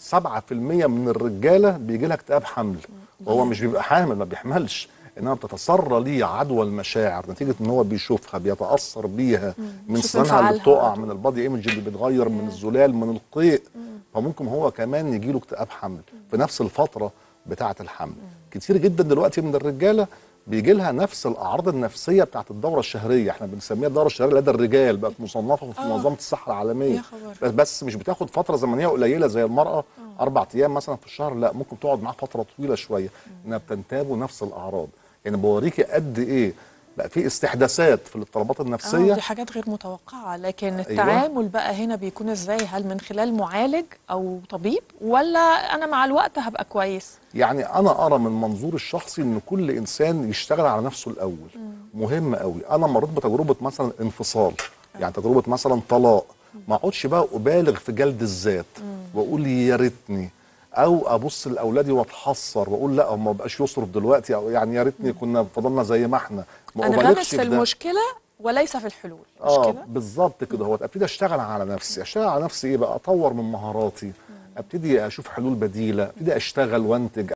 7% من الرجاله بيجي لها اكتئاب حمل وهو مش بيبقى حامل ما بيحملش انما بتتسرى ليه عدوى المشاعر نتيجه ان هو بيشوفها بيتاثر بيها من يشوف سنانها اللي انفعالها بتقع على من البادي ايمج اللي بيتغير من الزلال من القيء فممكن هو كمان يجي له اكتئاب حمل في نفس الفتره بتاعه الحمل كتير جدا دلوقتي من الرجاله بيجي لها نفس الاعراض النفسيه بتاعه الدوره الشهريه احنا بنسميها الدوره الشهريه لدى الرجال بقت مصنفه في آه. منظمه الصحه العالميه يا خبر. بس, بس مش بتاخد فتره زمنيه قليله زي المراه اربع ايام مثلا في الشهر لا ممكن تقعد معاه فتره طويله شويه انها بتنتابه نفس الاعراض يعني بوريكي قد ايه بقى في استحداثات في الاضطرابات اه النفسيه دي حاجات غير متوقعة لكن التعامل بقى هنا بيكون ازاي هل من خلال معالج او طبيب ولا انا مع الوقت هبقى كويس يعني انا ارى من منظور الشخصي ان كل انسان يشتغل على نفسه الاول مهم قوي انا مريت بتجربه مثلا انفصال يعني تجربه مثلا طلاق ما اقعدش بقى ابالغ في جلد الذات واقول يا ريتني او ابص لاولادي واتحسر واقول لا ما بقاش يصرف دلوقتي او يعني يا ريتني كنا فضلنا زي ما احنا ما انغمس أبالغش في ده. المشكلة وليس في الحلول مش اه كده بالظبط كده هو ابتدي اشتغل على نفسي اشتغل على نفسي ايه بقى اطور من مهاراتي ابتدي اشوف حلول بديله ابتدي اشتغل وانتج